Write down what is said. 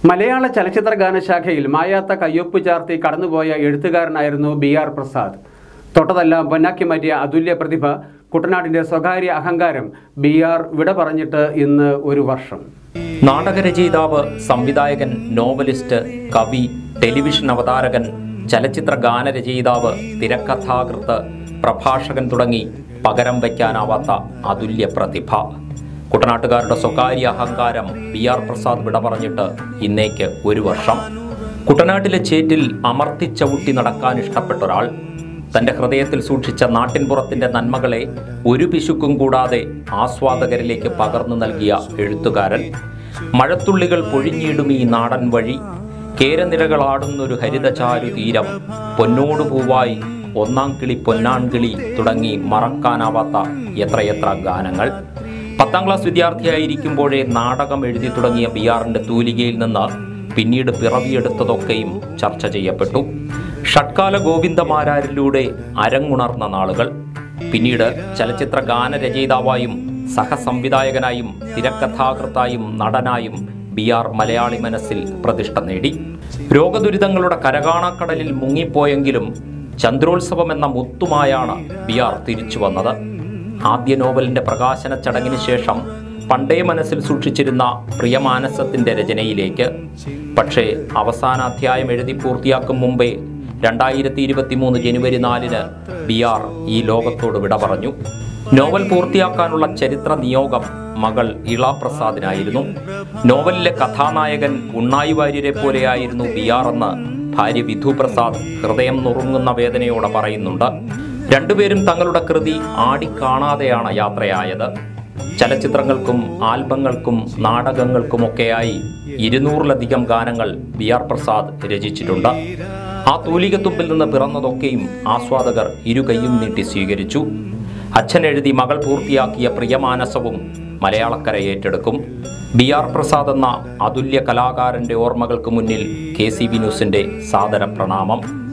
മലയാള ചലച്ചിത്ര ഗാനശാഖയിൽ മായാത്ത കയ്യൊപ്പ് ചാർത്തി കടന്നുപോയ എഴുത്തുകാരനായിരുന്നു ബി ആർ പ്രസാദ് തൊട്ടതെല്ലാം പൊന്നാക്കി മാറ്റിയ അതുല്യ പ്രതിഭ കുട്ടനാടിന്റെ സ്വകാര്യ അഹങ്കാരം ബി ആർ വിട പറഞ്ഞിട്ട് ഇന്ന് ഒരു വർഷം നാടകരചയിതാവ് സംവിധായകൻ നോവലിസ്റ്റ് കവി ടെലിവിഷൻ അവതാരകൻ ചലച്ചിത്ര ഗാനരചയിതാവ് തിരക്കഥാകൃത്ത് പ്രഭാഷകൻ തുടങ്ങി പകരം വയ്ക്കാനാവാത്ത അതുല്യ പ്രതിഭ കുട്ടനാട്ടുകാരുടെ സ്വകാര്യ അഹങ്കാരം ബി ആർ പ്രസാദ് വിട പറഞ്ഞിട്ട് ഇന്നേക്ക് ഒരു വർഷം കുട്ടനാട്ടിലെ ചേറ്റിൽ അമർത്തിച്ചവിട്ടി നടക്കാൻ ഇഷ്ടപ്പെട്ട ഒരാൾ തന്റെ ഹൃദയത്തിൽ സൂക്ഷിച്ച നാട്ടിൻപുറത്തിന്റെ നന്മകളെ ഒരു പിശുക്കും കൂടാതെ ആസ്വാദകരിലേക്ക് പകർന്നു നൽകിയ എഴുത്തുകാരൻ മഴത്തുള്ളികൾ പൊഴിഞ്ഞിടും ഈ നാടൻ വഴി കേരനിരകളാടുന്നൊരു ഹരിതചാരു തീരം പൊന്നോടു പൂവായി ഒന്നാം കിളി പൊന്നാൺകിളി തുടങ്ങി മറക്കാനാവാത്ത എത്രയെത്ര ഗാനങ്ങൾ പത്താം ക്ലാസ് വിദ്യാർത്ഥിയായിരിക്കുമ്പോഴേ നാടകം എഴുതി തുടങ്ങിയ ബി ആറിന്റെ തൂലികയിൽ നിന്ന് പിന്നീട് പിറവിയെടുത്തതൊക്കെയും ചർച്ച ചെയ്യപ്പെട്ടു ഷട്കാല ഗോവിന്ദമാരാരിലൂടെ അരങ്ങുണർന്ന നാളുകൾ പിന്നീട് ചലച്ചിത്ര ഗാനരചയിതാവായും സഹസംവിധായകനായും തിരക്കഥാകൃത്തായും നടനായും ബി ആർ മലയാളി മനസ്സിൽ പ്രതിഷ്ഠ നേടി രോഗദുരിതങ്ങളുടെ കരകാണക്കടലിൽ മുങ്ങിപ്പോയെങ്കിലും ചന്ദ്രോത്സവം എന്ന മുത്തുമായാണ് ബി ആർ തിരിച്ചു വന്നത് ആദ്യ നോവലിന്റെ പ്രകാശന ചടങ്ങിന് ശേഷം പണ്ടേ മനസ്സിൽ സൂക്ഷിച്ചിരുന്ന പ്രിയമാനസത്തിന്റെ രചനയിലേക്ക് പക്ഷേ അവസാന അധ്യായം എഴുതി പൂർത്തിയാക്കും മുമ്പേ രണ്ടായിരത്തി ഇരുപത്തി മൂന്ന് ജനുവരി നാലിന് ബി ആർ ഈ ലോകത്തോട് വിട പറഞ്ഞു നോവൽ പൂർത്തിയാക്കാനുള്ള ചരിത്ര നിയോഗം മകൾ ഇള പ്രസാദിനായിരുന്നു നോവലിലെ കഥാനായകൻ ഉണ്ണായി വാര്യരെ പോലെയായിരുന്നു ബി ആർ എന്ന് ഭാര്യ വിധു പ്രസാദ് ഹൃദയം നുറുങ്ങുന്ന വേദനയോടെ പറയുന്നുണ്ട് രണ്ടുപേരും തങ്ങളുടെ കൃതി ആടിക്കാണാതെയാണ് യാത്രയായത് ചലച്ചിത്രങ്ങൾക്കും ആൽബങ്ങൾക്കും നാടകങ്ങൾക്കുമൊക്കെയായി ഇരുന്നൂറിലധികം ഗാനങ്ങൾ ബി ആർ പ്രസാദ് രചിച്ചിട്ടുണ്ട് ആ തൂലികത്തുമ്പിൽ നിന്ന് പിറന്നതൊക്കെയും ആസ്വാദകർ ഇരുകൈയും നീട്ടി സ്വീകരിച്ചു അച്ഛൻ എഴുതി മകൾ പൂർത്തിയാക്കിയ പ്രിയമാനസവും മലയാളക്കര ഏറ്റെടുക്കും ബി ആർ പ്രസാദ് എന്ന അതുല്യ കലാകാരന്റെ ഓർമ്മകൾക്ക് മുന്നിൽ കെ സി ബി ന്യൂസിന്റെ സാദര പ്രണാമം